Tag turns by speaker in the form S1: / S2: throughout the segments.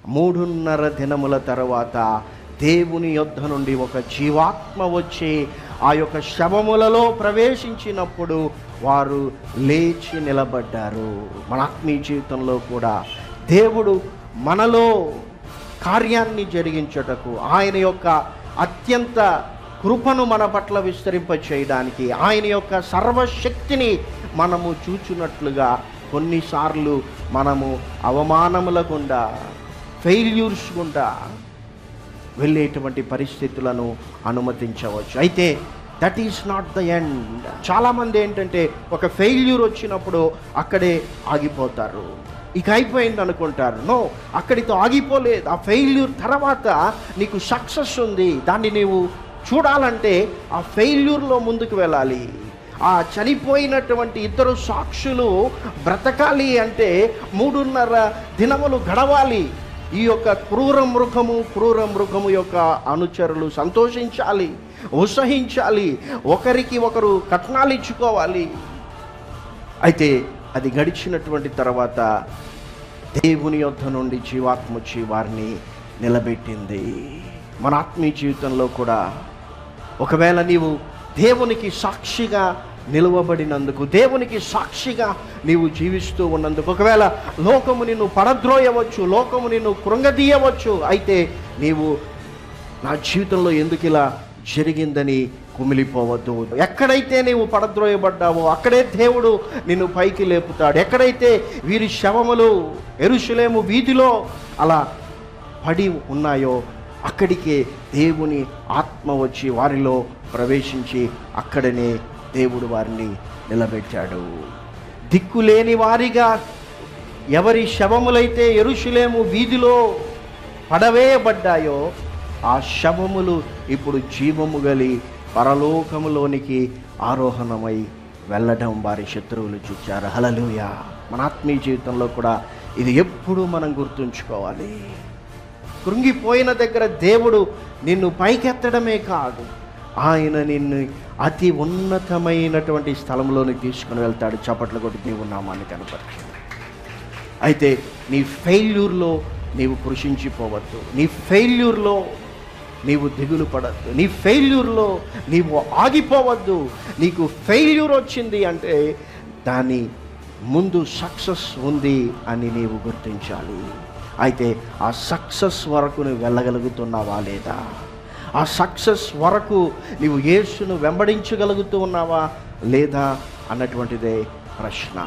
S1: మూడున్నర దినముల తర్వాత దేవుని యొద్ధ నుండి ఒక జీవాత్మ వచ్చి ఆ యొక్క శవములలో ప్రవేశించినప్పుడు వారు లేచి నిలబడ్డారు మన ఆత్మీయ జీవితంలో కూడా దేవుడు మనలో కార్యాన్ని జరిగించుటకు ఆయన యొక్క అత్యంత కృపను మన పట్ల విస్తరింప చేయడానికి ఆయన యొక్క సర్వశక్తిని మనము చూచున్నట్లుగా కొన్నిసార్లు మనము అవమానముల గుండా ఫెయిల్యూర్స్ గుండా వెళ్ళేటువంటి పరిస్థితులను అనుమతించవచ్చు అయితే that is not the end చాలామంది ఏంటంటే ఒక ఫెయిల్యూర్ వచ్చినప్పుడు అక్కడే ఆగిపోతారు ఇక అయిపోయింది అనుకుంటారు నో అక్కడితో ఆగిపోలేదు ఆ ఫెయిల్యూర్ తర్వాత నీకు సక్సెస్ ఉంది దాన్ని నీవు చూడాలంటే ఆ ఫెయిల్యూర్లో ముందుకు వెళ్ళాలి ఆ చనిపోయినటువంటి ఇద్దరు సాక్షులు బ్రతకాలి అంటే మూడున్నర దినములు గడవాలి ఈ యొక్క క్రూర మృగము క్రూర మృగము యొక్క అనుచరులు సంతోషించాలి ఉత్సహించాలి ఒకరికి ఒకరు కట్నాలు ఇచ్చుకోవాలి అయితే అది గడిచినటువంటి తర్వాత దేవుని యొద్ధ నుండి జీవాత్మ వచ్చి వారిని నిలబెట్టింది మన ఆత్మీయ జీవితంలో కూడా ఒకవేళ నీవు దేవునికి సాక్షిగా నిలువబడినందుకు దేవునికి సాక్షిగా నీవు జీవిస్తూ ఉన్నందుకు ఒకవేళ లోకము నిన్ను పడద్రోయవచ్చు లోకము నిన్ను కృంగదీయవచ్చు అయితే నీవు నా జీవితంలో ఎందుకు ఇలా జరిగిందని కుమిలిపోవద్దు ఎక్కడైతే నీవు పడద్రోయబడ్డావో అక్కడే దేవుడు నిన్ను పైకి లేపుతాడు ఎక్కడైతే వీరి శవములు ఎరుషులేము వీధిలో అలా పడి ఉన్నాయో అక్కడికే దేవుని ఆత్మ వచ్చి వారిలో ప్రవేశించి అక్కడనే దేవుడు వారిని నిలబెట్టాడు దిక్కులేని వారిగా ఎవరి శవములైతే ఎరుషులేము వీధిలో పడవేయబడ్డాయో ఆ శవములు ఇప్పుడు జీవము గలి పరలోకములోనికి ఆరోహణమై వెళ్ళడం వారి శత్రువులు చూచారు హలలుయ మన ఆత్మీయ జీవితంలో కూడా ఇది ఎప్పుడూ మనం గుర్తుంచుకోవాలి కృంగిపోయిన దగ్గర దేవుడు నిన్ను పైకెత్తడమే కాదు ఆయన నిన్ను అతి ఉన్నతమైనటువంటి స్థలంలోనికి తీసుకుని వెళ్తాడు చప్పట్లు కొట్టి దేవుని నామాన్ని కనపరిచి అయితే నీ ఫెయిల్యూర్లో నీవు కృషించిపోవద్దు నీ ఫెయిల్యూర్లో నీవు దిగులు పడద్దు నీ ఫెయిల్యూర్లో నీవు ఆగిపోవద్దు నీకు ఫెయిల్యూర్ వచ్చింది అంటే దాని ముందు సక్సెస్ ఉంది అని నీవు గుర్తించాలి అయితే ఆ సక్సెస్ వరకు నువ్వు వెళ్ళగలుగుతున్నావా లేదా ఆ సక్సెస్ వరకు నీవు యేసును వెంబడించగలుగుతూ ఉన్నావా లేదా అన్నటువంటిదే ప్రశ్న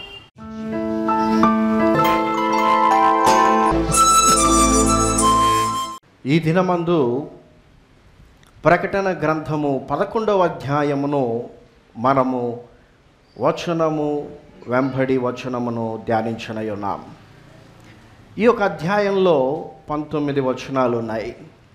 S1: ఈ దినమందు ప్రకటన గ్రంథము పదకొండవ అధ్యాయమును మనము వచనము వెంబడి వచనమును ధ్యానించనై ఉన్నాం ఈ యొక్క అధ్యాయంలో పంతొమ్మిది వచనాలు ఉన్నాయి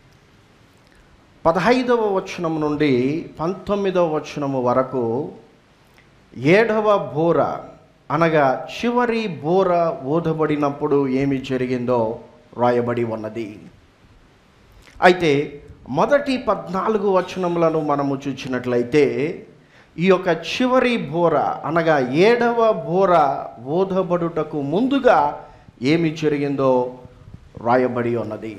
S1: పదహైదవ వచనం నుండి పంతొమ్మిదవ వచనము వరకు ఏడవ బోర అనగా చివరి బోర ఊదబడినప్పుడు ఏమి జరిగిందో రాయబడి ఉన్నది అయితే మొదటి పద్నాలుగు వచనములను మనము చూసినట్లయితే ఈ యొక్క చివరి బోర అనగా ఏడవ బోర ఓదబడుటకు ముందుగా ఏమి జరిగిందో రాయబడి ఉన్నది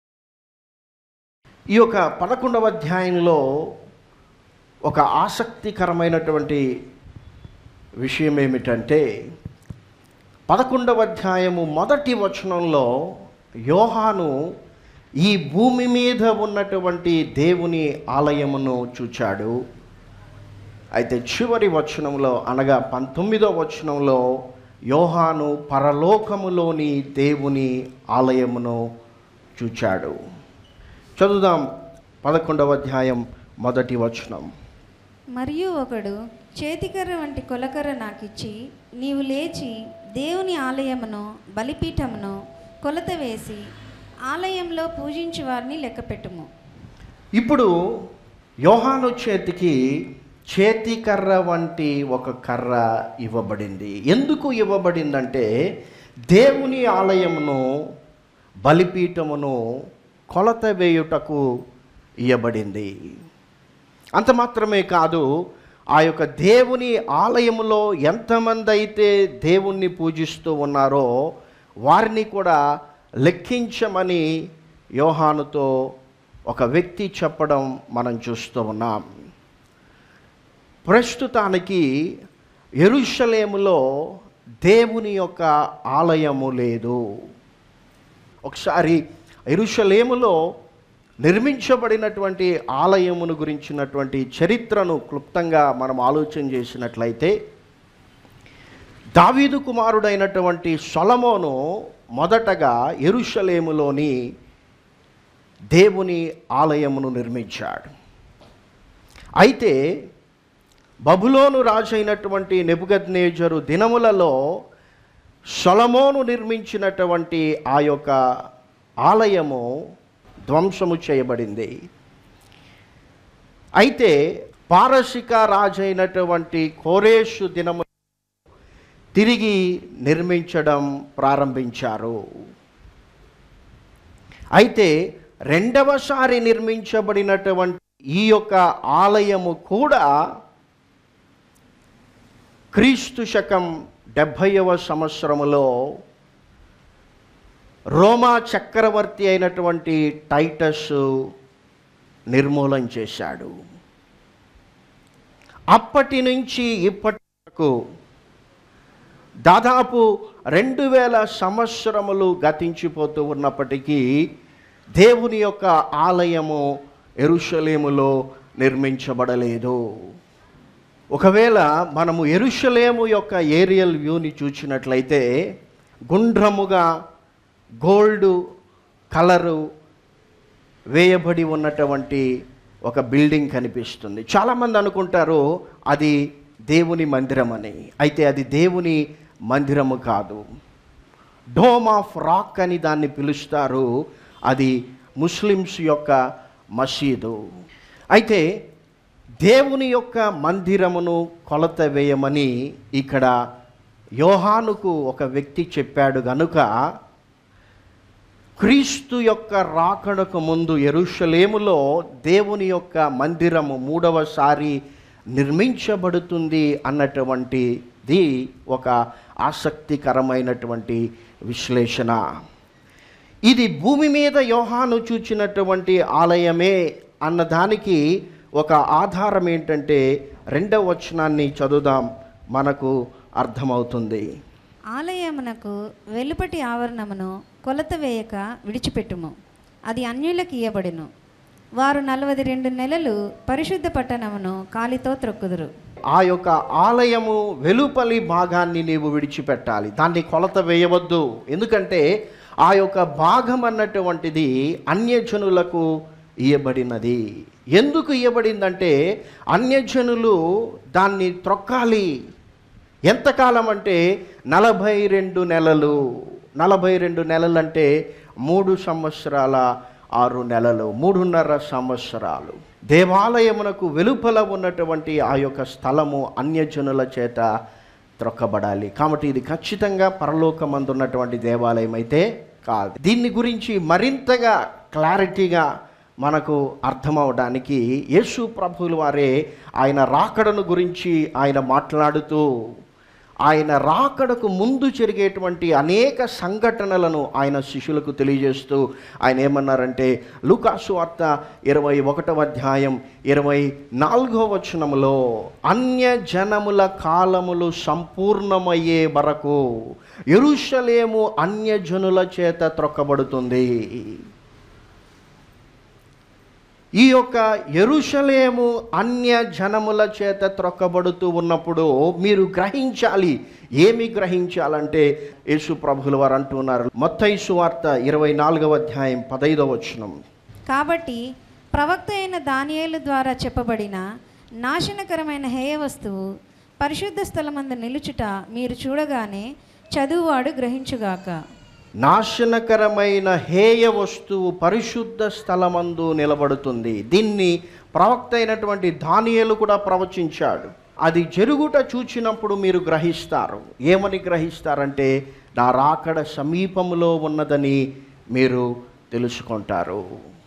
S1: ఈ యొక్క పదకొండవ అధ్యాయంలో ఒక ఆసక్తికరమైనటువంటి విషయం ఏమిటంటే పదకొండవ అధ్యాయము మొదటి వచనంలో యోహాను ఈ భూమి మీద ఉన్నటువంటి దేవుని ఆలయమును చూచాడు అయితే చివరి వచనంలో అనగా పంతొమ్మిదో వచనంలో యోహాను పరలోకములోని దేవుని ఆలయమును చూచాడు చదువుదాం పదకొండవ అధ్యాయం మొదటి వచనం
S2: మరియు ఒకడు చేతికర్ర వంటి కొలకర్ర నాకిచ్చి నీవు లేచి దేవుని ఆలయమును బలిపీఠమును కొలత వేసి ఆలయంలో పూజించు వారిని లెక్కపెట్టుము
S1: ఇప్పుడు యోహాను చేతికి చేతి కర్ర వంటి ఒక కర్ర ఇవ్వబడింది ఎందుకు ఇవ్వబడిందంటే దేవుని ఆలయమును బలిపీఠమును కొలత వేయుటకు ఇవ్వబడింది అంత మాత్రమే కాదు ఆ యొక్క దేవుని ఆలయములో ఎంతమంది అయితే దేవుణ్ణి పూజిస్తూ ఉన్నారో వారిని కూడా లెక్కించమని యోహానుతో ఒక వ్యక్తి చెప్పడం మనం చూస్తూ ఉన్నాం ప్రస్తుతానికి ఎరుషలేములో దేవుని యొక్క ఆలయము లేదు ఒకసారి ఎరుషలేములో నిర్మించబడినటువంటి ఆలయమును గురించినటువంటి చరిత్రను క్లుప్తంగా మనం ఆలోచన చేసినట్లయితే దావీదు కుమారుడైనటువంటి సొలమోను మొదటగా ఎరుషలేములోని దేవుని ఆలయమును నిర్మించాడు అయితే బబులోను రాజైనటువంటి నెబుగద్నేజరు దినములలో సొలమోను నిర్మించినటువంటి ఆ యొక్క ఆలయము ధ్వంసము చేయబడింది అయితే పారసిక రాజైనటువంటి కోరేషు దినము తిరిగి నిర్మించడం ప్రారంభించారు అయితే రెండవసారి నిర్మించబడినటువంటి ఈ యొక్క ఆలయము కూడా క్రీస్తు శకం డెబ్భైవ సంవత్సరములో రోమా చక్రవర్తి అయినటువంటి టైటస్ నిర్మూలన చేశాడు అప్పటి నుంచి ఇప్పటి వరకు దాదాపు రెండు వేల సంవత్సరములు గతించిపోతూ ఉన్నప్పటికీ దేవుని యొక్క ఆలయము ఎరుషలేములో నిర్మించబడలేదు ఒకవేళ మనము ఎరుషలేము యొక్క ఏరియల్ వ్యూని చూసినట్లయితే గుండ్రముగా గోల్డ్ కలరు వేయబడి ఉన్నటువంటి ఒక బిల్డింగ్ కనిపిస్తుంది చాలామంది అనుకుంటారు అది దేవుని మందిరం అని అయితే అది దేవుని మందిరము కాదు డోమ్ ఆఫ్ రాక్ అని దాన్ని పిలుస్తారు అది ముస్లిమ్స్ యొక్క మసీదు అయితే దేవుని యొక్క మందిరమును కొలత వేయమని ఇక్కడ యోహానుకు ఒక వ్యక్తి చెప్పాడు గనుక క్రీస్తు యొక్క రాకడకు ముందు ఎరుషలేములో దేవుని యొక్క మందిరము మూడవసారి నిర్మించబడుతుంది అన్నటువంటిది ఒక ఆసక్తికరమైనటువంటి విశ్లేషణ ఇది భూమి మీద యోహాను చూచినటువంటి ఆలయమే అన్నదానికి ఒక ఆధారం ఏంటంటే రెండవ వచనాన్ని చదువుదాం మనకు అర్థమవుతుంది
S2: ఆలయమునకు వెలుపటి ఆవరణమును కొలత వేయక విడిచిపెట్టుము అది అన్యులకు ఇయ్యబడును వారు నలభై రెండు నెలలు పరిశుద్ధ పట్టణమును కాలితో త్రొక్కుదురు
S1: ఆ యొక్క ఆలయము వెలుపలి భాగాన్ని నీవు విడిచిపెట్టాలి దాన్ని కొలత వేయవద్దు ఎందుకంటే ఆ యొక్క భాగం అన్నటువంటిది అన్యజనులకు ఇయ్యబడినది ఎందుకు ఇయ్యబడిందంటే అన్యజనులు దాన్ని త్రొక్కాలి ఎంతకాలం అంటే నలభై రెండు నెలలు నలభై రెండు నెలలు అంటే మూడు సంవత్సరాల ఆరు నెలలు మూడున్నర సంవత్సరాలు దేవాలయమునకు వెలుపల ఉన్నటువంటి ఆ యొక్క స్థలము అన్యజనుల చేత త్రొక్కబడాలి కాబట్టి ఇది ఖచ్చితంగా పరలోకమందు ఉన్నటువంటి దేవాలయం అయితే కాదు దీన్ని గురించి మరింతగా క్లారిటీగా మనకు అర్థమవడానికి యేసు ప్రభువుల వారే ఆయన రాకడను గురించి ఆయన మాట్లాడుతూ ఆయన రాకడకు ముందు జరిగేటువంటి అనేక సంఘటనలను ఆయన శిష్యులకు తెలియజేస్తూ ఆయన ఏమన్నారంటే లూకాసు వార్త ఇరవై ఒకటవ అధ్యాయం ఇరవై నాలుగో వచనములో అన్య జనముల కాలములు సంపూర్ణమయ్యే వరకు ఎరుషలేము అన్యజనుల చేత త్రొక్కబడుతుంది ఈ యొక్క ఎరుషలేము అన్య జనముల చేత త్రొక్కబడుతూ ఉన్నప్పుడు మీరు గ్రహించాలి ఏమి గ్రహించాలంటే యేసు ప్రభుల వారు అంటున్నారు మొత్తయి సువార్త ఇరవై నాలుగవ అధ్యాయం పదైదవ వచనం
S2: కాబట్టి ప్రవక్త అయిన దానియేలు ద్వారా చెప్పబడిన నాశనకరమైన హేయ వస్తువు పరిశుద్ధ స్థలమందు నిలుచుట మీరు చూడగానే చదువువాడు గ్రహించుగాక
S1: నాశనకరమైన హేయ వస్తువు పరిశుద్ధ స్థలమందు నిలబడుతుంది దీన్ని ప్రవక్త అయినటువంటి దానియేలు కూడా ప్రవచించాడు అది జరుగుట చూచినప్పుడు మీరు గ్రహిస్తారు ఏమని గ్రహిస్తారంటే నా రాకడ సమీపంలో ఉన్నదని మీరు తెలుసుకుంటారు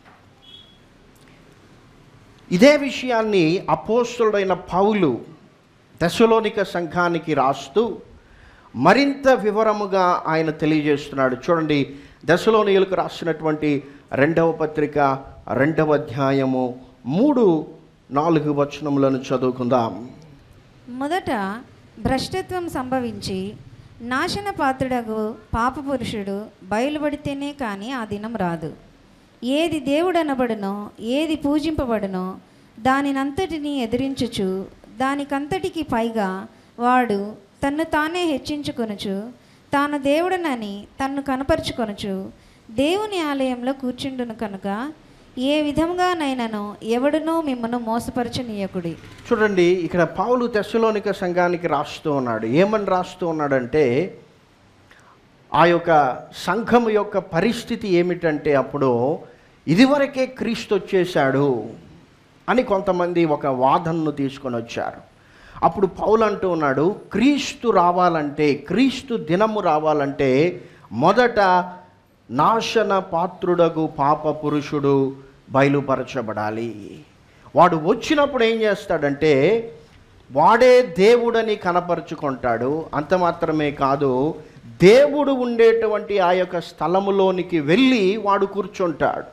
S1: ఇదే విషయాన్ని అపోస్తుడైన పౌలు దశలోనిక సంఘానికి రాస్తూ మరింత వివరముగా ఆయన తెలియజేస్తున్నాడు చూడండి దశలోనియులకు రాసినటువంటి రెండవ పత్రిక రెండవ అధ్యాయము మూడు నాలుగు వచనములను చదువుకుందాం
S2: మొదట భ్రష్టత్వం సంభవించి నాశన పాత్రుడగు పాపపురుషుడు బయలుపడితేనే కానీ ఆ దినం రాదు ఏది దేవుడనబడునో ఏది పూజింపబడునో దానినంతటిని ఎదిరించుచు దానికంతటికి పైగా వాడు తన్ను తానే హెచ్చించుకొనుచు తాను దేవుడనని తన్ను కనపరుచుకొనుచు దేవుని ఆలయంలో కూర్చుండును కనుక ఏ విధంగానైనాను ఎవడునో మిమ్మను మోసపరచనీయకుడి
S1: చూడండి ఇక్కడ పావులు తెస్సలోనిక సంఘానికి రాస్తూ ఉన్నాడు ఏమని రాస్తూ ఉన్నాడంటే ఆ యొక్క సంఘం యొక్క పరిస్థితి ఏమిటంటే అప్పుడు ఇదివరకే క్రీస్తు వచ్చేసాడు అని కొంతమంది ఒక వాదనను తీసుకొని వచ్చారు అప్పుడు పౌలు అంటూ ఉన్నాడు క్రీస్తు రావాలంటే క్రీస్తు దినము రావాలంటే మొదట నాశన పాత్రుడగు పాప పురుషుడు బయలుపరచబడాలి వాడు వచ్చినప్పుడు ఏం చేస్తాడంటే వాడే దేవుడని కనపరుచుకుంటాడు అంత మాత్రమే కాదు దేవుడు ఉండేటువంటి ఆ యొక్క స్థలములోనికి వెళ్ళి వాడు కూర్చుంటాడు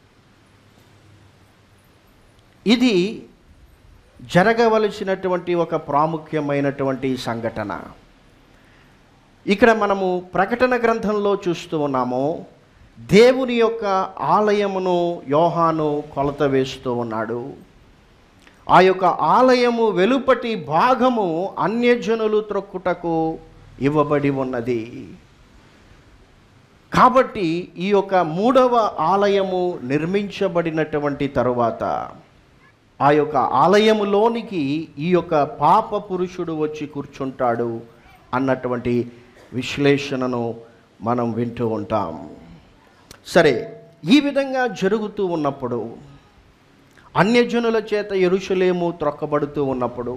S1: ఇది జరగవలసినటువంటి ఒక ప్రాముఖ్యమైనటువంటి సంఘటన ఇక్కడ మనము ప్రకటన గ్రంథంలో చూస్తూ ఉన్నాము దేవుని యొక్క ఆలయమును యోహాను కొలత వేస్తూ ఉన్నాడు ఆ యొక్క ఆలయము వెలుపటి భాగము అన్యజనులు త్రొక్కుటకు ఇవ్వబడి ఉన్నది కాబట్టి ఈ యొక్క మూడవ ఆలయము నిర్మించబడినటువంటి తరువాత ఆ యొక్క ఆలయములోనికి ఈ యొక్క పాప పురుషుడు వచ్చి కూర్చుంటాడు అన్నటువంటి విశ్లేషణను మనం వింటూ ఉంటాం సరే ఈ విధంగా జరుగుతూ ఉన్నప్పుడు అన్యజనుల చేత ఎరుషలేము త్రొక్కబడుతూ ఉన్నప్పుడు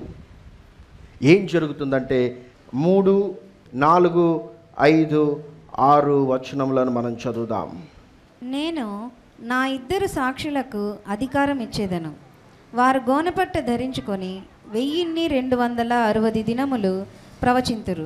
S1: ఏం జరుగుతుందంటే మూడు నాలుగు ఐదు ఆరు వచనములను మనం చదువుదాం
S2: నేను నా ఇద్దరు సాక్షులకు అధికారం ఇచ్చేదను వారు గోనపట్ట ధరించుకొని వెయ్యిన్ని రెండు వందల అరవది దినములు ప్రవచింతురు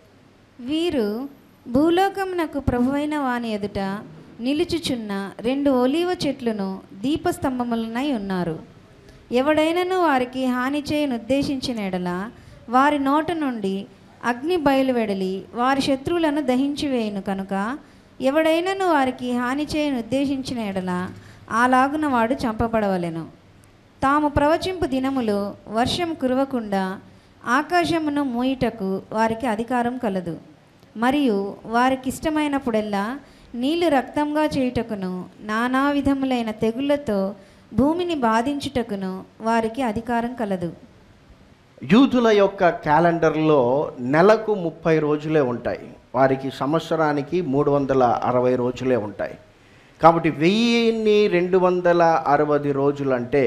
S2: వీరు భూలోకమునకు ప్రభువైన వాని ఎదుట నిలుచుచున్న రెండు ఒలీవ చెట్లను దీపస్తంభములనై ఉన్నారు ఎవడైనను వారికి హాని చేయను ఉద్దేశించిన ఎడల వారి నోట నుండి అగ్ని బయలువెడలి వారి శత్రువులను దహించివేయును కనుక ఎవడైనను వారికి హాని చేయను ఉద్దేశించిన ఎడల అలాగున వాడు చంపబడవలెను తాము ప్రవచింపు దినములో వర్షం కురవకుండా ఆకాశమును మూయుటకు వారికి అధికారం కలదు మరియు వారికి ఇష్టమైనప్పుడెల్లా నీళ్లు రక్తంగా చేయుటకును నానా విధములైన తెగుళ్లతో భూమిని బాధించుటకును వారికి అధికారం కలదు
S1: యూదుల యొక్క క్యాలెండర్లో నెలకు ముప్పై రోజులే ఉంటాయి వారికి సంవత్సరానికి మూడు వందల అరవై రోజులే ఉంటాయి కాబట్టి వెయ్యిన్ని రెండు వందల అరవై రోజులంటే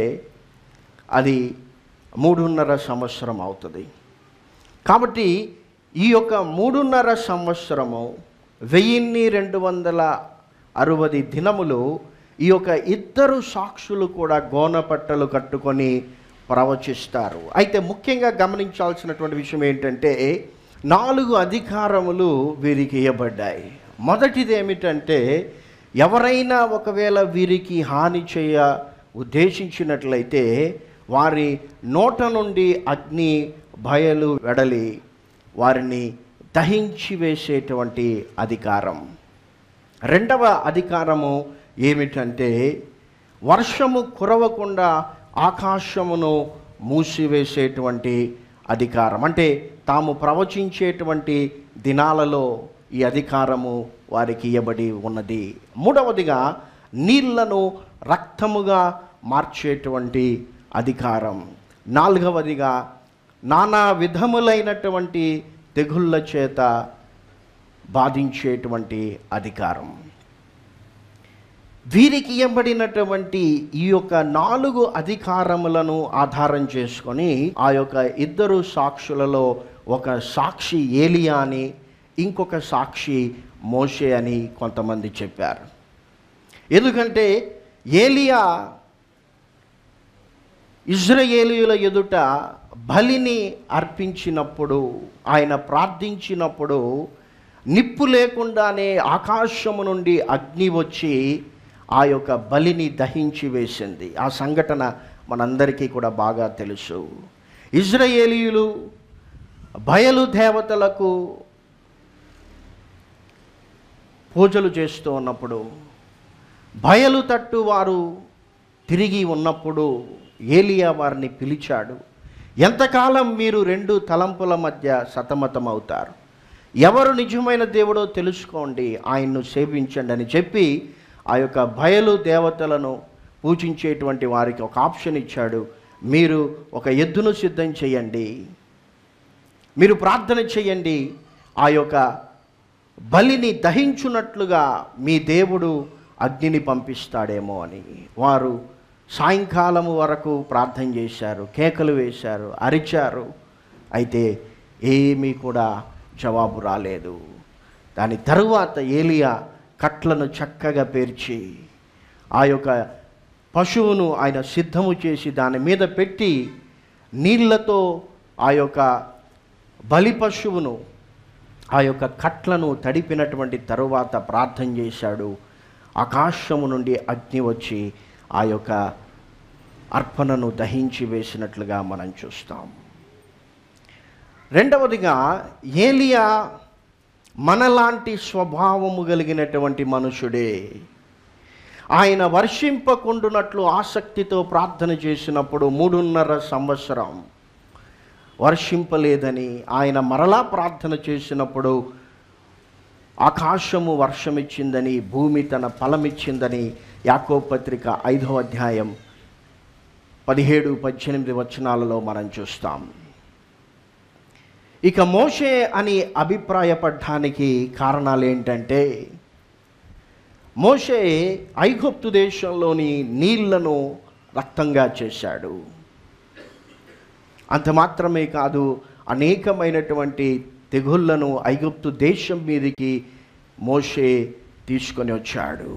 S1: అది మూడున్నర సంవత్సరం అవుతుంది కాబట్టి ఈ యొక్క మూడున్నర సంవత్సరము వెయ్యిన్ని రెండు వందల అరవై దినములు ఈ యొక్క ఇద్దరు సాక్షులు కూడా గోనపట్టలు కట్టుకొని ప్రవచిస్తారు అయితే ముఖ్యంగా గమనించాల్సినటువంటి విషయం ఏంటంటే నాలుగు అధికారములు వీరికి ఇవ్వబడ్డాయి మొదటిది ఏమిటంటే ఎవరైనా ఒకవేళ వీరికి హాని చేయ ఉద్దేశించినట్లయితే వారి నోట నుండి అగ్ని బయలు వెడలి వారిని దహించి వేసేటువంటి అధికారం రెండవ అధికారము ఏమిటంటే వర్షము కురవకుండా ఆకాశమును మూసివేసేటువంటి అధికారం అంటే తాము ప్రవచించేటువంటి దినాలలో ఈ అధికారము వారికి ఇవ్వబడి ఉన్నది మూడవదిగా నీళ్లను రక్తముగా మార్చేటువంటి అధికారం నాలుగవదిగా నానా విధములైనటువంటి తెగుళ్ళ చేత బాధించేటువంటి అధికారం వీరికి ఇవ్వబడినటువంటి ఈ యొక్క నాలుగు అధికారములను ఆధారం చేసుకొని ఆ యొక్క ఇద్దరు సాక్షులలో ఒక సాక్షి ఏలియా అని ఇంకొక సాక్షి మోషే అని కొంతమంది చెప్పారు ఎందుకంటే ఏలియా ఇజ్రాయేలీయుల ఎదుట బలిని అర్పించినప్పుడు ఆయన ప్రార్థించినప్పుడు నిప్పు లేకుండానే ఆకాశము నుండి అగ్ని వచ్చి ఆ యొక్క బలిని దహించి వేసింది ఆ సంఘటన మనందరికీ కూడా బాగా తెలుసు ఇజ్రాయేలీయులు బయలు దేవతలకు పూజలు చేస్తూ ఉన్నప్పుడు బయలు తట్టు వారు తిరిగి ఉన్నప్పుడు ఏలియా వారిని పిలిచాడు ఎంతకాలం మీరు రెండు తలంపుల మధ్య సతమతమవుతారు ఎవరు నిజమైన దేవుడో తెలుసుకోండి ఆయన్ను సేవించండి అని చెప్పి ఆ యొక్క బయలు దేవతలను పూజించేటువంటి వారికి ఒక ఆప్షన్ ఇచ్చాడు మీరు ఒక ఎద్దును సిద్ధం చేయండి మీరు ప్రార్థన చేయండి ఆ యొక్క బలిని దహించున్నట్లుగా మీ దేవుడు అగ్నిని పంపిస్తాడేమో అని వారు సాయంకాలము వరకు ప్రార్థన చేశారు కేకలు వేశారు అరిచారు అయితే ఏమీ కూడా జవాబు రాలేదు దాని తరువాత ఏలియా కట్లను చక్కగా పేర్చి ఆ యొక్క పశువును ఆయన సిద్ధము చేసి దాని మీద పెట్టి నీళ్లతో ఆ యొక్క బలి పశువును ఆ యొక్క కట్లను తడిపినటువంటి తరువాత ప్రార్థన చేశాడు ఆకాశము నుండి అగ్ని వచ్చి ఆ యొక్క అర్పణను దహించి వేసినట్లుగా మనం చూస్తాం రెండవదిగా ఏలియా మనలాంటి స్వభావము కలిగినటువంటి మనుషుడే ఆయన వర్షింపకుండునట్లు ఆసక్తితో ప్రార్థన చేసినప్పుడు మూడున్నర సంవత్సరం వర్షింపలేదని ఆయన మరలా ప్రార్థన చేసినప్పుడు ఆకాశము వర్షమిచ్చిందని భూమి తన ఫలమిచ్చిందని యాకో పత్రిక ఐదవ అధ్యాయం పదిహేడు పద్దెనిమిది వచనాలలో మనం చూస్తాం ఇక మోషే అని అభిప్రాయపడడానికి కారణాలు ఏంటంటే మోషే ఐగుప్తు దేశంలోని నీళ్లను రక్తంగా చేశాడు అంత మాత్రమే కాదు అనేకమైనటువంటి తెగుళ్లను ఐగుప్తు దేశం మీదకి మోషే తీసుకొని వచ్చాడు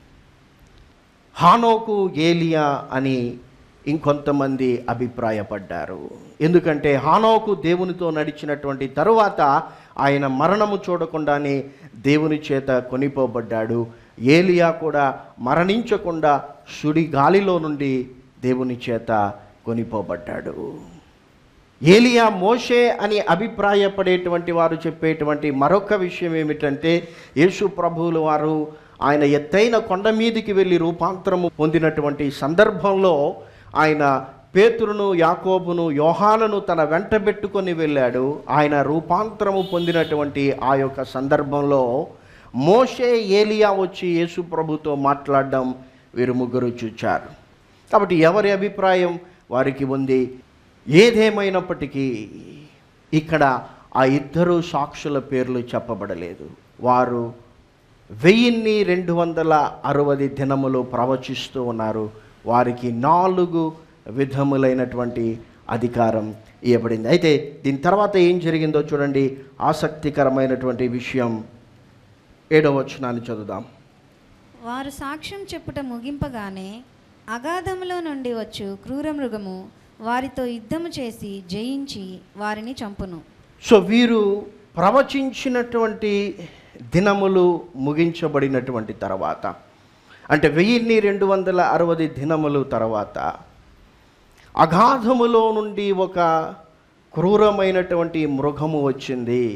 S1: హానోకు ఏలియా అని ఇంకొంతమంది అభిప్రాయపడ్డారు ఎందుకంటే హానోకు దేవునితో నడిచినటువంటి తరువాత ఆయన మరణము చూడకుండానే దేవుని చేత కొనిపోబడ్డాడు ఏలియా కూడా మరణించకుండా సుడి గాలిలో నుండి దేవుని చేత కొనిపోబడ్డాడు ఏలియా మోషే అని అభిప్రాయపడేటువంటి వారు చెప్పేటువంటి మరొక విషయం ఏమిటంటే యేసు ప్రభువులు వారు ఆయన ఎత్తైన కొండ మీదికి వెళ్ళి రూపాంతరము పొందినటువంటి సందర్భంలో ఆయన పేతురును యాకోబును యోహాలను తన వెంట పెట్టుకొని వెళ్ళాడు ఆయన రూపాంతరము పొందినటువంటి ఆ యొక్క సందర్భంలో మోషే ఏలియా వచ్చి యేసు ప్రభుతో మాట్లాడడం వీరు ముగ్గురు చూచారు కాబట్టి ఎవరి అభిప్రాయం వారికి ఉంది ఏదేమైనప్పటికీ ఇక్కడ ఆ ఇద్దరు సాక్షుల పేర్లు చెప్పబడలేదు వారు వెయ్యిన్ని రెండు వందల అరవై దినములు ప్రవచిస్తూ ఉన్నారు వారికి నాలుగు విధములైనటువంటి అధికారం ఇవ్వబడింది అయితే దీని తర్వాత ఏం జరిగిందో చూడండి ఆసక్తికరమైనటువంటి విషయం ఏడవ వచనాన్ని చదువుదాం
S2: వారు సాక్ష్యం చెప్పుట ముగింపగానే అగాధములో నుండి వచ్చు క్రూర మృగము వారితో యుద్ధము చేసి జయించి వారిని చంపును
S1: సో వీరు ప్రవచించినటువంటి దినములు ముగించబడినటువంటి తర్వాత అంటే వెయ్యిన్ని రెండు వందల అరవై దినములు తర్వాత అగాధములో నుండి ఒక క్రూరమైనటువంటి మృగము వచ్చింది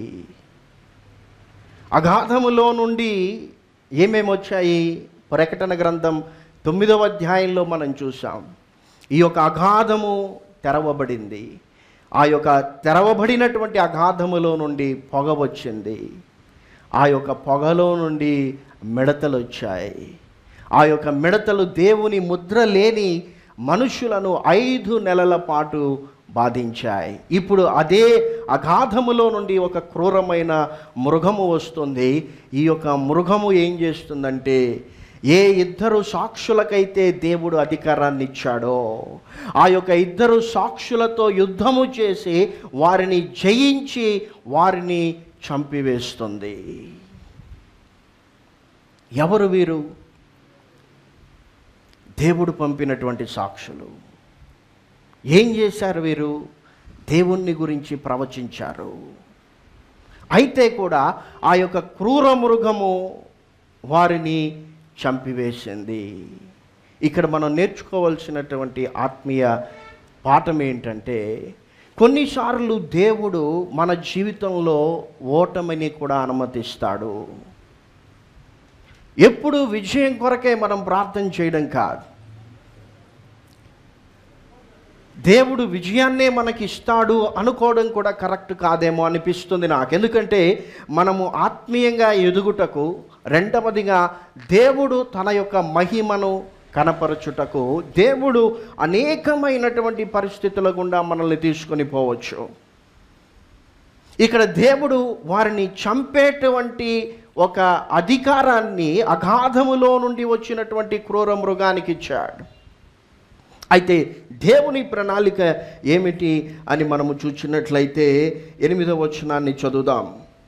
S1: అగాధములో నుండి ఏమేమి వచ్చాయి ప్రకటన గ్రంథం తొమ్మిదవ అధ్యాయంలో మనం చూసాం ఈ యొక్క అగాధము తెరవబడింది ఆ యొక్క తెరవబడినటువంటి అగాధములో నుండి పొగ వచ్చింది ఆ యొక్క పొగలో నుండి మిడతలు వచ్చాయి ఆ యొక్క మిడతలు దేవుని ముద్ర లేని మనుషులను ఐదు నెలల పాటు బాధించాయి ఇప్పుడు అదే అగాధములో నుండి ఒక క్రూరమైన మృగము వస్తుంది ఈ యొక్క మృగము ఏం చేస్తుందంటే ఏ ఇద్దరు సాక్షులకైతే దేవుడు అధికారాన్ని ఇచ్చాడో ఆ యొక్క ఇద్దరు సాక్షులతో యుద్ధము చేసి వారిని జయించి వారిని చంపివేస్తుంది ఎవరు వీరు దేవుడు పంపినటువంటి సాక్షులు ఏం చేశారు వీరు దేవుణ్ణి గురించి ప్రవచించారు అయితే కూడా ఆ యొక్క క్రూర మృగము వారిని చంపివేసింది ఇక్కడ మనం నేర్చుకోవాల్సినటువంటి ఆత్మీయ పాఠం ఏంటంటే కొన్నిసార్లు దేవుడు మన జీవితంలో ఓటమిని కూడా అనుమతిస్తాడు ఎప్పుడు విజయం కొరకే మనం ప్రార్థన చేయడం కాదు దేవుడు విజయాన్నే మనకి ఇస్తాడు అనుకోవడం కూడా కరెక్ట్ కాదేమో అనిపిస్తుంది నాకు ఎందుకంటే మనము ఆత్మీయంగా ఎదుగుటకు రెండవదిగా దేవుడు తన యొక్క మహిమను కనపరచుటకు దేవుడు అనేకమైనటువంటి పరిస్థితుల గుండా మనల్ని తీసుకొని పోవచ్చు ఇక్కడ దేవుడు వారిని చంపేటువంటి ఒక అధికారాన్ని అగాధములో నుండి వచ్చినటువంటి క్రూర మృగానికి ఇచ్చాడు అయితే దేవుని ప్రణాళిక ఏమిటి అని మనము చూచినట్లయితే ఎనిమిదవ వచనాన్ని చదువుదాం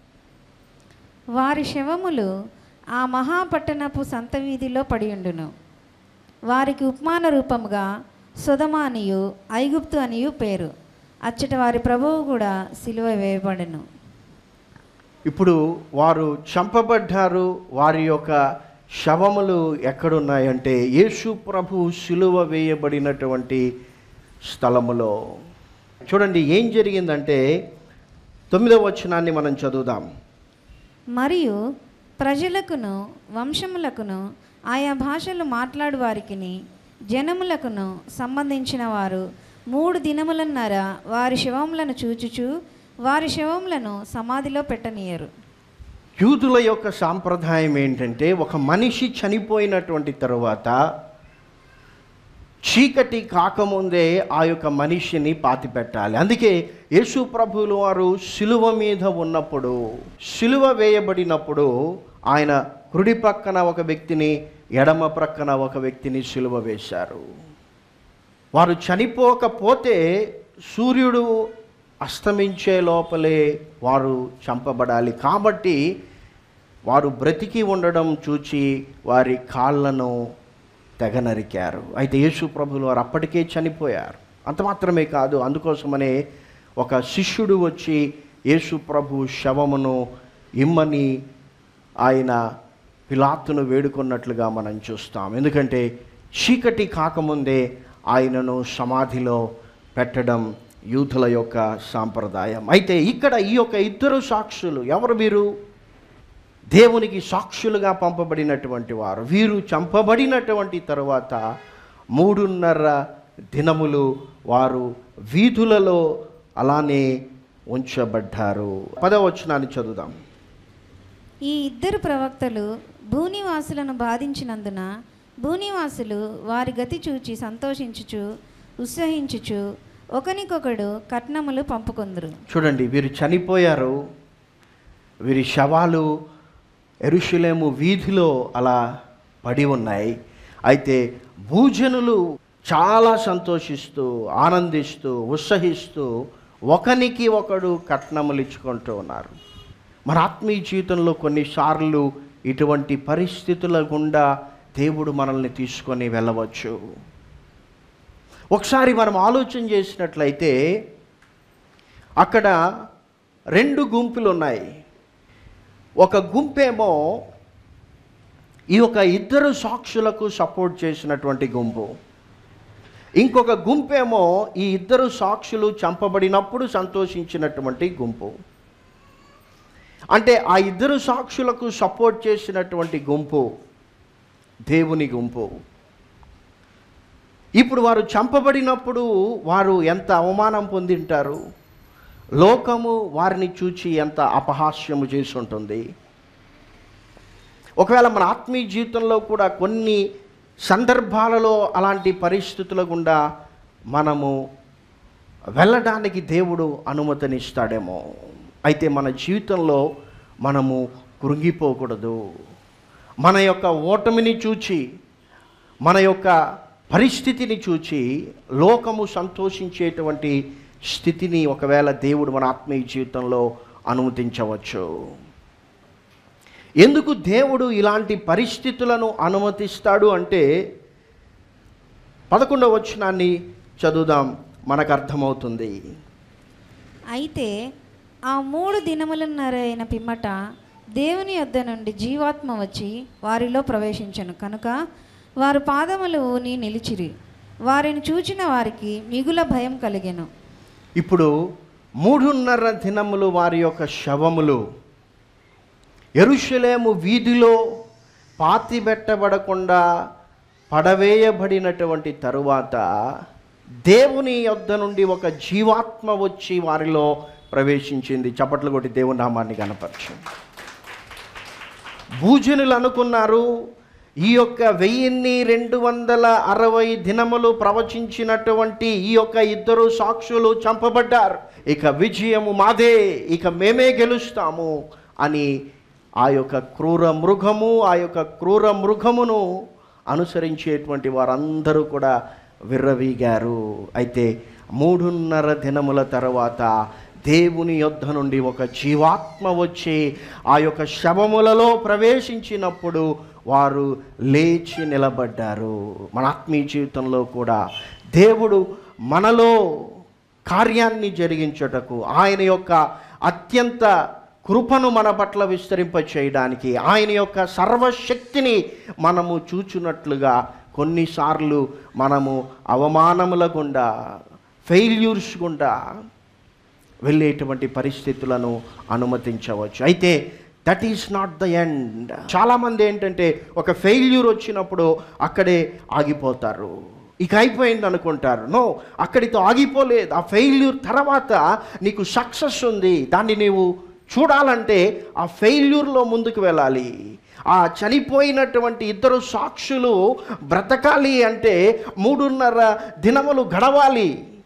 S2: వారి శవములు ఆ మహాపట్టణపు సంత వీధిలో పడియుండును వారికి ఉపమాన రూపముగా సుధమ అనియు ఐగుప్తు అనియు పేరు అచ్చట వారి ప్రభువు కూడా సిలువ వేయబడెను
S1: ఇప్పుడు వారు చంపబడ్డారు వారి యొక్క శవములు ఎక్కడున్నాయంటే యేసు ప్రభు సిలువ వేయబడినటువంటి స్థలములో చూడండి ఏం జరిగిందంటే తొమ్మిదవ వచనాన్ని మనం చదువుదాం
S2: మరియు ప్రజలకును వంశములకును ఆయా భాషలు మాట్లాడు వారికిని జనములకును సంబంధించిన వారు మూడు దినములన్నర వారి శవములను చూచుచు వారి శవములను సమాధిలో పెట్టనీయరు
S1: యూదుల యొక్క సాంప్రదాయం ఏంటంటే ఒక మనిషి చనిపోయినటువంటి తరువాత చీకటి కాకముందే ఆ యొక్క మనిషిని పాతిపెట్టాలి అందుకే యేసు ప్రభువులు వారు శిలువ మీద ఉన్నప్పుడు శిలువ వేయబడినప్పుడు ఆయన కుడి ప్రక్కన ఒక వ్యక్తిని ఎడమ ప్రక్కన ఒక వ్యక్తిని శిలువ వేశారు వారు చనిపోకపోతే సూర్యుడు అస్తమించే లోపలే వారు చంపబడాలి కాబట్టి వారు బ్రతికి ఉండడం చూచి వారి కాళ్ళను తెగ నరికారు అయితే యేసు ప్రభులు వారు అప్పటికే చనిపోయారు అంత మాత్రమే కాదు అందుకోసమనే ఒక శిష్యుడు వచ్చి యేసు ప్రభు శవమును ఇమ్మని ఆయన పిలాతును వేడుకున్నట్లుగా మనం చూస్తాం ఎందుకంటే చీకటి కాకముందే ఆయనను సమాధిలో పెట్టడం యూదుల యొక్క సాంప్రదాయం అయితే ఇక్కడ ఈ యొక్క ఇద్దరు సాక్షులు ఎవరు వీరు దేవునికి సాక్షులుగా పంపబడినటువంటి వారు వీరు చంపబడినటువంటి తరువాత మూడున్నర దినములు వారు వీధులలో అలానే ఉంచబడ్డారు పదవచనాన్ని చదువుదాం
S2: ఈ ఇద్దరు ప్రవక్తలు భూనివాసులను బాధించినందున భూనివాసులు వారి గతి చూచి సంతోషించుచు ఉత్సహించుచు ఒకనికొకడు కట్నములు పంపుకొందురు
S1: చూడండి వీరు చనిపోయారు వీరి శవాలు ఎరుషులేము వీధిలో అలా పడి ఉన్నాయి అయితే భూజనులు చాలా సంతోషిస్తూ ఆనందిస్తూ ఉత్సహిస్తూ ఒకనికి ఒకడు కట్నములు ఇచ్చుకుంటూ ఉన్నారు మన ఆత్మీయ జీవితంలో కొన్నిసార్లు ఇటువంటి పరిస్థితుల గుండా దేవుడు మనల్ని తీసుకొని వెళ్ళవచ్చు ఒకసారి మనం ఆలోచన చేసినట్లయితే అక్కడ రెండు గుంపులు ఉన్నాయి ఒక గుంపేమో ఈ యొక్క ఇద్దరు సాక్షులకు సపోర్ట్ చేసినటువంటి గుంపు ఇంకొక గుంపేమో ఈ ఇద్దరు సాక్షులు చంపబడినప్పుడు సంతోషించినటువంటి గుంపు అంటే ఆ ఇద్దరు సాక్షులకు సపోర్ట్ చేసినటువంటి గుంపు దేవుని గుంపు ఇప్పుడు వారు చంపబడినప్పుడు వారు ఎంత అవమానం పొందింటారు లోకము వారిని చూచి ఎంత అపహాస్యము చేసి ఉంటుంది ఒకవేళ మన ఆత్మీయ జీవితంలో కూడా కొన్ని సందర్భాలలో అలాంటి పరిస్థితుల గుండా మనము వెళ్ళడానికి దేవుడు అనుమతినిస్తాడేమో అయితే మన జీవితంలో మనము కృంగిపోకూడదు మన యొక్క ఓటమిని చూచి మన యొక్క పరిస్థితిని చూచి లోకము సంతోషించేటువంటి స్థితిని ఒకవేళ దేవుడు మన ఆత్మీయ జీవితంలో అనుమతించవచ్చు ఎందుకు దేవుడు ఇలాంటి పరిస్థితులను అనుమతిస్తాడు అంటే పదకొండవ వచనాన్ని చదువుదాం మనకు అర్థమవుతుంది
S2: అయితే ఆ మూడు దినములన్నరైన పిమ్మట దేవుని యొద్ద నుండి జీవాత్మ వచ్చి వారిలో ప్రవేశించను కనుక వారు పాదములు ఊని నిలిచిరి వారిని చూచిన వారికి మిగుల భయం కలిగెను
S1: ఇప్పుడు మూడున్నర దినములు వారి యొక్క శవములు ఎరుషలేము వీధిలో పాతిబెట్టబడకుండా పడవేయబడినటువంటి తరువాత దేవుని యొద్ద నుండి ఒక జీవాత్మ వచ్చి వారిలో ప్రవేశించింది చప్పట్లు కొట్టి దేవుని నామాన్ని కనపరిచింది భూజనులు అనుకున్నారు ఈ యొక్క వెయ్యిన్ని రెండు వందల అరవై దినములు ప్రవచించినటువంటి ఈ యొక్క ఇద్దరు సాక్షులు చంపబడ్డారు ఇక విజయము మాదే ఇక మేమే గెలుస్తాము అని ఆ యొక్క క్రూర మృగము ఆ యొక్క క్రూర మృగమును అనుసరించేటువంటి వారందరూ కూడా విర్రవీగారు అయితే మూడున్నర దినముల తర్వాత దేవుని యొద్ధ నుండి ఒక జీవాత్మ వచ్చి ఆ యొక్క శవములలో ప్రవేశించినప్పుడు వారు లేచి నిలబడ్డారు మన ఆత్మీయ జీవితంలో కూడా దేవుడు మనలో కార్యాన్ని జరిగించుటకు ఆయన యొక్క అత్యంత కృపను మన పట్ల విస్తరింప చేయడానికి ఆయన యొక్క సర్వశక్తిని మనము చూచున్నట్లుగా కొన్నిసార్లు మనము అవమానముల గుండా ఫెయిల్యూర్స్ గుండా వెళ్ళేటువంటి పరిస్థితులను అనుమతించవచ్చు అయితే that is not the end చాలామంది ఏంటంటే ఒక ఫెయిల్యూర్ వచ్చినప్పుడు అక్కడే ఆగిపోతారు ఇక అయిపోయింది అనుకుంటారు నో అక్కడితో ఆగిపోలేదు ఆ ఫెయిల్యూర్ తర్వాత నీకు సక్సెస్ ఉంది దాన్ని నీవు చూడాలంటే ఆ ఫెయిల్యూర్లో ముందుకు వెళ్ళాలి ఆ చనిపోయినటువంటి ఇద్దరు సాక్షులు బ్రతకాలి అంటే మూడున్నర దినములు గడవాలి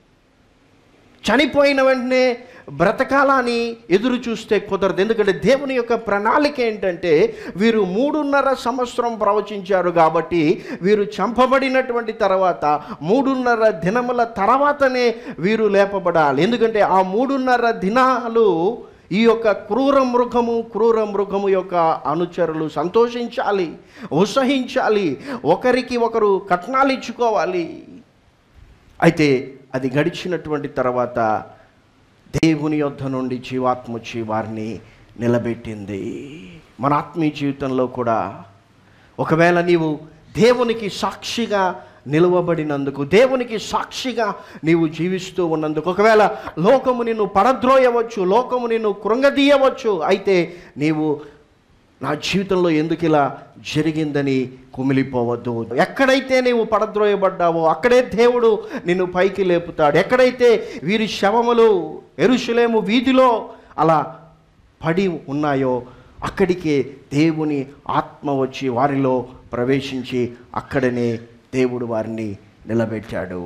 S1: చనిపోయిన వెంటనే బ్రతకాలని ఎదురు చూస్తే కుదరదు ఎందుకంటే దేవుని యొక్క ప్రణాళిక ఏంటంటే వీరు మూడున్నర సంవత్సరం ప్రవచించారు కాబట్టి వీరు చంపబడినటువంటి తర్వాత మూడున్నర దినముల తర్వాతనే వీరు లేపబడాలి ఎందుకంటే ఆ మూడున్నర దినాలు ఈ యొక్క క్రూర మృగము క్రూర మృగము యొక్క అనుచరులు సంతోషించాలి ఉత్సహించాలి ఒకరికి ఒకరు కట్నాలు ఇచ్చుకోవాలి అయితే అది గడిచినటువంటి తర్వాత దేవుని యొద్ధ నుండి జీవాత్మ వచ్చి వారిని నిలబెట్టింది మన ఆత్మీయ జీవితంలో కూడా ఒకవేళ నీవు దేవునికి సాక్షిగా నిలువబడినందుకు దేవునికి సాక్షిగా నీవు జీవిస్తూ ఉన్నందుకు ఒకవేళ లోకము నిన్ను పడద్రోయవచ్చు లోకము నిన్ను కృంగదీయవచ్చు అయితే నీవు నా జీవితంలో ఎందుకు ఇలా జరిగిందని కుమిలిపోవద్దు ఎక్కడైతే నీవు పడద్రోయబడ్డావో అక్కడే దేవుడు నిన్ను పైకి లేపుతాడు ఎక్కడైతే వీరి శవములు ఎరుషులేము వీధిలో అలా పడి ఉన్నాయో అక్కడికే దేవుని ఆత్మ వచ్చి వారిలో ప్రవేశించి అక్కడనే దేవుడు వారిని నిలబెట్టాడు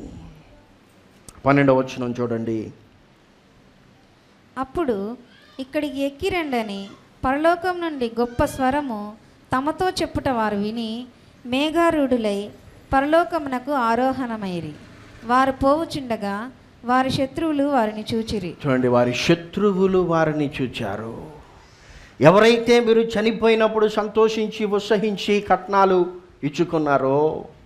S1: పన్నెండవ వచనం చూడండి
S2: అప్పుడు ఇక్కడికి ఎక్కిరండని పరలోకం నుండి గొప్ప స్వరము తమతో చెప్పుట వారు విని మేఘారూఢులై పరలోకమునకు ఆరోహణమైరి వారు పోవుచుండగా వారి శత్రువులు వారిని చూచిరి
S1: చూడండి వారి శత్రువులు వారిని చూచారు ఎవరైతే మీరు చనిపోయినప్పుడు సంతోషించి ఉత్సహించి కట్నాలు ఇచ్చుకున్నారో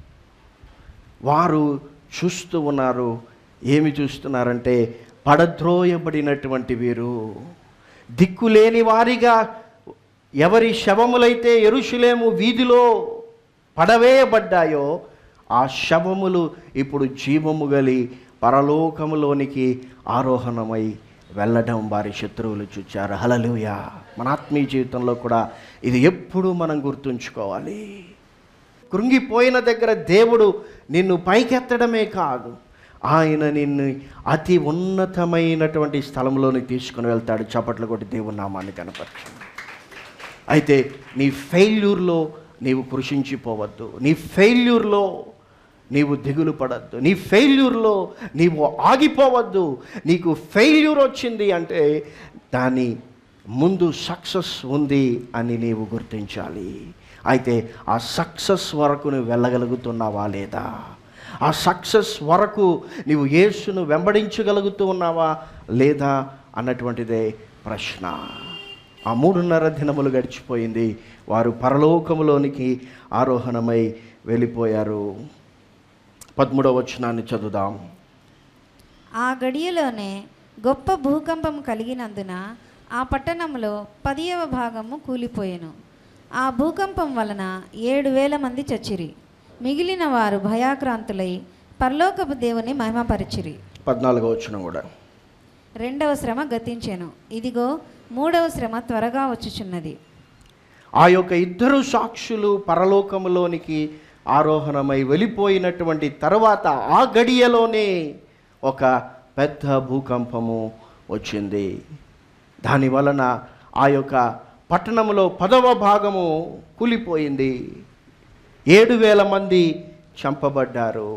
S1: వారు చూస్తూ ఉన్నారు ఏమి చూస్తున్నారంటే పడద్రోయబడినటువంటి వీరు దిక్కులేని వారిగా ఎవరి శవములైతే ఎరుషులేము వీధిలో పడవేయబడ్డాయో ఆ శవములు ఇప్పుడు జీవము గలి పరలోకములోనికి ఆరోహణమై వెళ్ళడం వారి శత్రువులు చూచారు హలలుయ మన ఆత్మీయ జీవితంలో కూడా ఇది ఎప్పుడూ మనం గుర్తుంచుకోవాలి కృంగిపోయిన దగ్గర దేవుడు నిన్ను పైకెత్తడమే కాదు ఆయన నిన్ను అతి ఉన్నతమైనటువంటి స్థలంలోని తీసుకుని వెళ్తాడు చప్పట్లు కొట్టి దేవుని నామాన్ని కనపరచు అయితే నీ ఫెయిల్యూర్లో నీవు కృషించిపోవద్దు నీ ఫెయిల్యూర్లో నీవు దిగులు పడద్దు నీ ఫెయిల్యూర్లో నీవు ఆగిపోవద్దు నీకు ఫెయిల్యూర్ వచ్చింది అంటే దాని ముందు సక్సెస్ ఉంది అని నీవు గుర్తించాలి అయితే ఆ సక్సెస్ వరకు నువ్వు వెళ్ళగలుగుతున్నావా లేదా ఆ సక్సెస్ వరకు నీవు యేసును వెంబడించగలుగుతూ ఉన్నావా లేదా అన్నటువంటిదే ప్రశ్న ఆ మూడున్నర దినములు గడిచిపోయింది వారు పరలోకములోనికి ఆరోహణమై వెళ్ళిపోయారు పదమూడవ వచనాన్ని చదువుదాం
S2: ఆ గడియలోనే గొప్ప భూకంపం కలిగినందున ఆ పట్టణంలో పదియవ భాగము కూలిపోయెను ఆ భూకంపం వలన ఏడు వేల మంది చచ్చిరి మిగిలిన వారు భయాక్రాంతులై పరలోకపు దేవుని మహిమపరిచిరి
S1: పద్నాలుగో వచ్చిన కూడా
S2: రెండవ శ్రమ గతించెను ఇదిగో మూడవ శ్రమ త్వరగా వచ్చుచున్నది
S1: ఆ యొక్క ఇద్దరు సాక్షులు పరలోకములోనికి ఆరోహణమై వెళ్ళిపోయినటువంటి తర్వాత ఆ గడియలోనే ఒక పెద్ద భూకంపము వచ్చింది దాని వలన ఆ యొక్క పట్టణంలో పదవ భాగము కూలిపోయింది ఏడు వేల మంది చంపబడ్డారు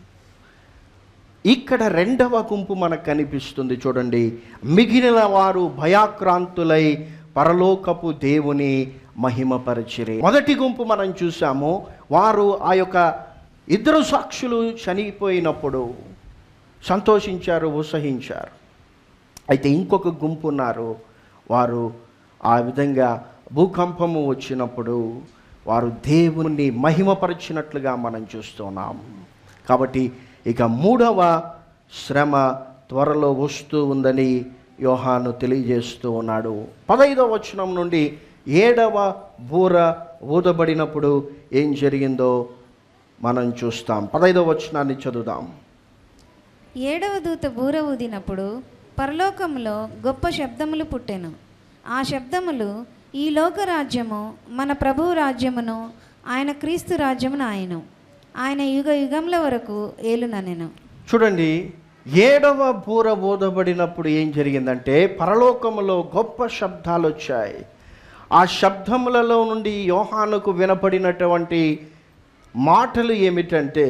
S1: ఇక్కడ రెండవ గుంపు మనకు కనిపిస్తుంది చూడండి మిగిలిన వారు భయాక్రాంతులై పరలోకపు దేవుని మహిమపరచిరి మొదటి గుంపు మనం చూసాము వారు ఆ యొక్క ఇద్దరు సాక్షులు చనిపోయినప్పుడు సంతోషించారు ఉత్సహించారు అయితే ఇంకొక గుంపు ఉన్నారు వారు ఆ విధంగా భూకంపము వచ్చినప్పుడు వారు దేవుని మహిమపరిచినట్లుగా మనం చూస్తున్నాం కాబట్టి ఇక మూడవ శ్రమ త్వరలో వస్తూ ఉందని యోహాను తెలియజేస్తూ ఉన్నాడు పదైదవ వచనం నుండి ఏడవ బూర ఊదబడినప్పుడు ఏం జరిగిందో మనం చూస్తాం పదైదవ వచనాన్ని చదువుదాం
S2: ఏడవ దూత బూర ఊదినప్పుడు పరలోకములో గొప్ప శబ్దములు పుట్టెను ఆ శబ్దములు ఈ లోక రాజ్యము మన ప్రభువు రాజ్యమును ఆయన క్రీస్తు రాజ్యమును ఆయను ఆయన యుగ యుగముల వరకు ఏలుననెను
S1: చూడండి ఏడవ బూర ఊదబడినప్పుడు ఏం జరిగిందంటే పరలోకములో గొప్ప శబ్దాలు వచ్చాయి ఆ శబ్దములలో నుండి యోహానుకు వినపడినటువంటి మాటలు ఏమిటంటే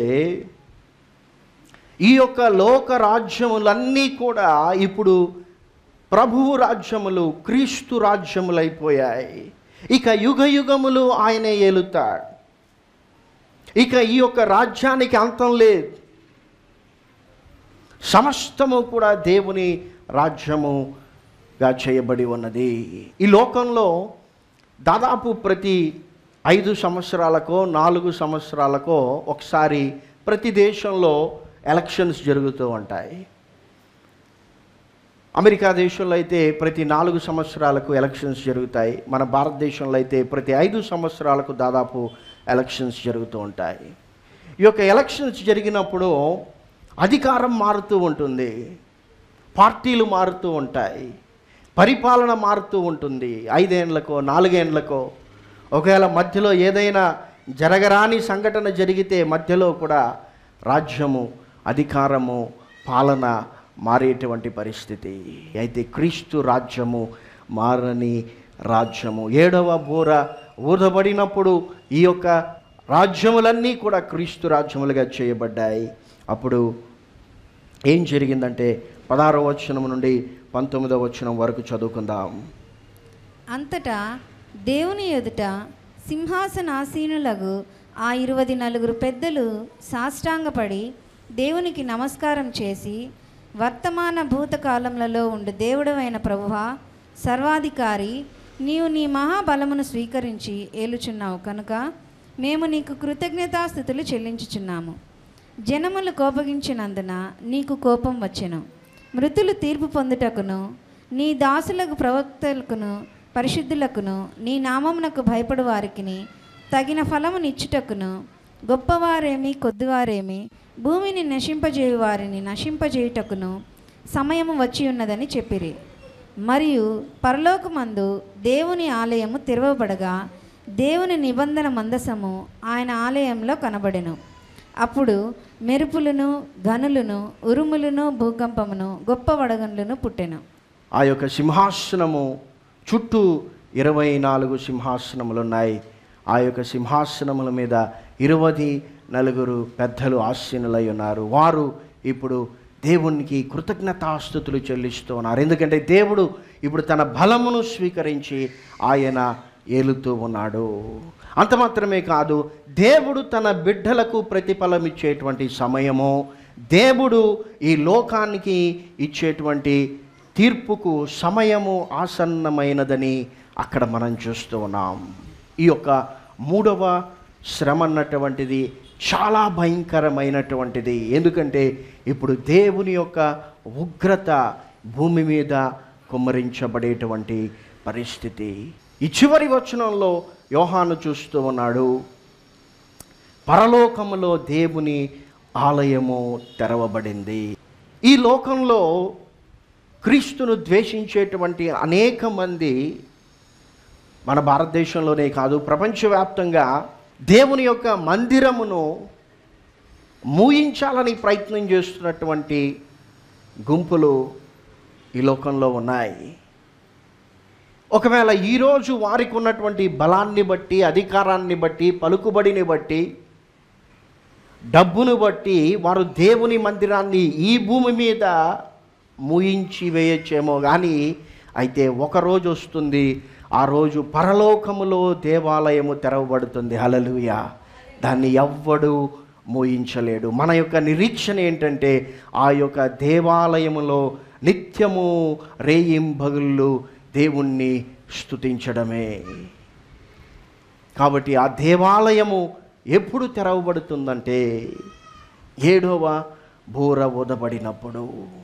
S1: ఈ యొక్క లోక రాజ్యములన్నీ కూడా ఇప్పుడు ప్రభువు రాజ్యములు క్రీస్తు రాజ్యములైపోయాయి ఇక యుగ యుగములు ఆయనే ఏలుతాడు ఇక ఈ యొక్క రాజ్యానికి అంతం లేదు సమస్తము కూడా దేవుని రాజ్యముగా చేయబడి ఉన్నది ఈ లోకంలో దాదాపు ప్రతి ఐదు సంవత్సరాలకో నాలుగు సంవత్సరాలకో ఒకసారి ప్రతి దేశంలో ఎలక్షన్స్ జరుగుతూ ఉంటాయి అమెరికా దేశంలో అయితే ప్రతి నాలుగు సంవత్సరాలకు ఎలక్షన్స్ జరుగుతాయి మన భారతదేశంలో అయితే ప్రతి ఐదు సంవత్సరాలకు దాదాపు ఎలక్షన్స్ జరుగుతూ ఉంటాయి ఈ యొక్క ఎలక్షన్స్ జరిగినప్పుడు అధికారం మారుతూ ఉంటుంది పార్టీలు మారుతూ ఉంటాయి పరిపాలన మారుతూ ఉంటుంది ఐదేండ్లకో నాలుగేండ్లకో ఒకవేళ మధ్యలో ఏదైనా జరగరాని సంఘటన జరిగితే మధ్యలో కూడా రాజ్యము అధికారము పాలన మారేటువంటి పరిస్థితి అయితే క్రీస్తు రాజ్యము మారని రాజ్యము ఏడవ బూర ఊదబడినప్పుడు ఈ యొక్క రాజ్యములన్నీ కూడా క్రీస్తు రాజ్యములుగా చేయబడ్డాయి అప్పుడు ఏం జరిగిందంటే పదహారవ వచనం నుండి పంతొమ్మిదవ వచనం వరకు చదువుకుందాం
S2: అంతటా దేవుని ఎదుట సింహాసనాసీనులకు ఆ ఇరవై నలుగురు పెద్దలు సాష్టాంగపడి దేవునికి నమస్కారం చేసి వర్తమాన భూతకాలములలో ఉండు దేవుడవైన ప్రభువా సర్వాధికారి నీవు నీ మహాబలమును స్వీకరించి ఏలుచున్నావు కనుక మేము నీకు కృతజ్ఞతాస్థుతులు చెల్లించుచున్నాము జనములు కోపగించినందున నీకు కోపం వచ్చెను మృతులు తీర్పు పొందుటకును నీ దాసులకు ప్రవక్తలకును పరిశుద్ధులకును నీ నామమునకు భయపడు వారికిని తగిన ఫలమునిచ్చుటకును గొప్పవారేమి కొద్దివారేమి భూమిని నశింపజేయు వారిని నశింపజేయుటకును సమయము వచ్చి ఉన్నదని చెప్పిరి మరియు పరలోకమందు దేవుని ఆలయము తెరవబడగా దేవుని నిబంధన మందసము ఆయన ఆలయంలో కనబడెను అప్పుడు మెరుపులను గనులను ఉరుములను భూకంపమును గొప్ప వడగండ్లను పుట్టెను
S1: ఆ యొక్క సింహాసనము చుట్టూ ఇరవై నాలుగు సింహాసనములు ఉన్నాయి ఆ యొక్క సింహాసనముల మీద ఇరవది నలుగురు పెద్దలు ఆసీనులై ఉన్నారు వారు ఇప్పుడు దేవునికి కృతజ్ఞతాస్థుతులు చెల్లిస్తూ ఉన్నారు ఎందుకంటే దేవుడు ఇప్పుడు తన బలమును స్వీకరించి ఆయన ఏలుతూ ఉన్నాడు అంత మాత్రమే కాదు దేవుడు తన బిడ్డలకు ప్రతిఫలం ఇచ్చేటువంటి సమయము దేవుడు ఈ లోకానికి ఇచ్చేటువంటి తీర్పుకు సమయము ఆసన్నమైనదని అక్కడ మనం చూస్తూ ఉన్నాం ఈ యొక్క మూడవ శ్రమ అన్నటువంటిది చాలా భయంకరమైనటువంటిది ఎందుకంటే ఇప్పుడు దేవుని యొక్క ఉగ్రత భూమి మీద కుమ్మరించబడేటువంటి పరిస్థితి ఈ చివరి వచనంలో యోహాను చూస్తూ ఉన్నాడు పరలోకములో దేవుని ఆలయము తెరవబడింది ఈ లోకంలో క్రీస్తును ద్వేషించేటువంటి అనేక మంది మన భారతదేశంలోనే కాదు ప్రపంచవ్యాప్తంగా దేవుని యొక్క మందిరమును మూయించాలని ప్రయత్నం చేస్తున్నటువంటి గుంపులు ఈ లోకంలో ఉన్నాయి ఒకవేళ ఈరోజు వారికి ఉన్నటువంటి బలాన్ని బట్టి అధికారాన్ని బట్టి పలుకుబడిని బట్టి డబ్బును బట్టి వారు దేవుని మందిరాన్ని ఈ భూమి మీద మూయించి వేయచ్చేమో కానీ అయితే ఒక రోజు వస్తుంది ఆ రోజు పరలోకములో దేవాలయము తెరవబడుతుంది హలలుయ దాన్ని ఎవ్వడు మోయించలేడు మన యొక్క నిరీక్షణ ఏంటంటే ఆ యొక్క దేవాలయములో నిత్యము రేయింబగుళ్ళు దేవుణ్ణి స్తుతించడమే కాబట్టి ఆ దేవాలయము ఎప్పుడు తెరవబడుతుందంటే ఏడవ బూర ఊదబడినప్పుడు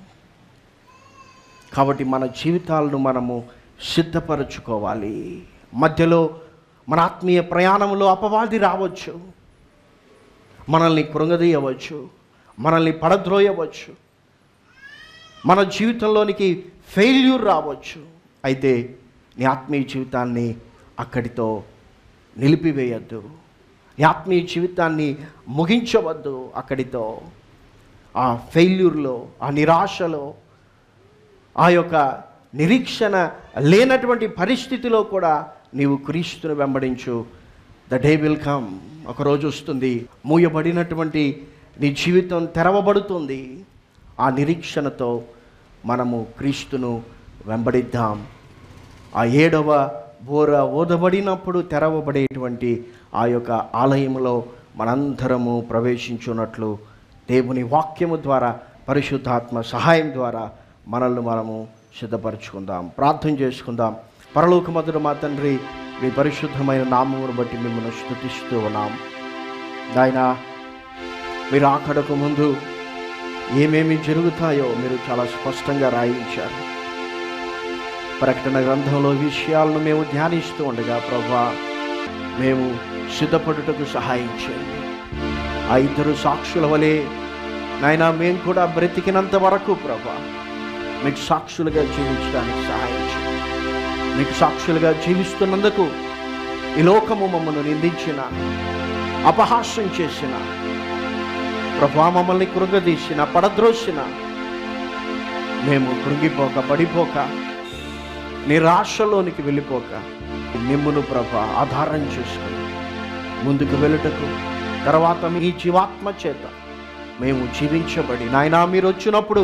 S1: కాబట్టి మన జీవితాలను మనము సిద్ధపరచుకోవాలి మధ్యలో మన ఆత్మీయ ప్రయాణంలో అపవాది రావచ్చు మనల్ని కృంగదీయవచ్చు మనల్ని పడద్రోయవచ్చు మన జీవితంలోనికి ఫెయిల్యూర్ రావచ్చు అయితే నీ ఆత్మీయ జీవితాన్ని అక్కడితో నిలిపివేయద్దు నీ ఆత్మీయ జీవితాన్ని ముగించవద్దు అక్కడితో ఆ ఫెయిల్యూర్లో ఆ నిరాశలో ఆ యొక్క నిరీక్షణ లేనటువంటి పరిస్థితిలో కూడా నీవు క్రీస్తును వెంబడించు ద డే విల్ కమ్ ఒకరోజు వస్తుంది మూయబడినటువంటి నీ జీవితం తెరవబడుతుంది ఆ నిరీక్షణతో మనము క్రీస్తును వెంబడిద్దాం ఆ ఏడవ బోర ఓదబడినప్పుడు తెరవబడేటువంటి ఆ యొక్క ఆలయంలో మనందరము ప్రవేశించున్నట్లు దేవుని వాక్యము ద్వారా పరిశుద్ధాత్మ సహాయం ద్వారా మనల్ని మనము సిద్ధపరచుకుందాం ప్రార్థన చేసుకుందాం పరలోక మధుర మా తండ్రి మీ పరిశుద్ధమైన నామమును బట్టి మిమ్మల్ని స్థుతిస్తూ ఉన్నాం నాయన మీరు ఆకడకు ముందు ఏమేమి జరుగుతాయో మీరు చాలా స్పష్టంగా రాయించారు ప్రకటన గ్రంథంలో ఈ విషయాలను మేము ధ్యానిస్తూ ఉండగా ప్రభా మేము సిద్ధపడుటకు సహాయం చేయండి ఆ ఇద్దరు సాక్షుల వలె నాయన మేము కూడా బ్రతికినంత వరకు ప్రభా మీకు సాక్షులుగా జీవించడానికి సహాయం చేయండి మీకు సాక్షులుగా జీవిస్తున్నందుకు ఈ లోకము మమ్మల్ని నిందించిన అపహాస్యం చేసిన ప్రభా మమ్మల్ని కృంగదీసిన పడద్రోసిన మేము కృంగిపోక పడిపోక నిరాశలోనికి వెళ్ళిపోక మిమ్మును ప్రభ ఆధారం చేసుకుని ముందుకు వెళ్ళుటకు తర్వాత మీ జీవాత్మ చేత మేము జీవించబడి నాయనా మీరు వచ్చినప్పుడు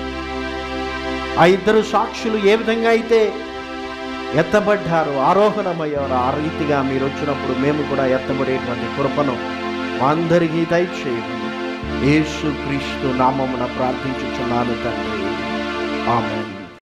S1: ఆ ఇద్దరు సాక్షులు ఏ విధంగా అయితే ఎత్తబడ్డారు ఆరోహణమయ్యారు ఆ రీతిగా మీరు వచ్చినప్పుడు మేము కూడా ఎత్తబడేటువంటి కృపను మా అందరికీ దయచేయమని యేసు క్రీస్తు నామమున ప్రార్థించుచున్నాను తండ్రి ఆమెన్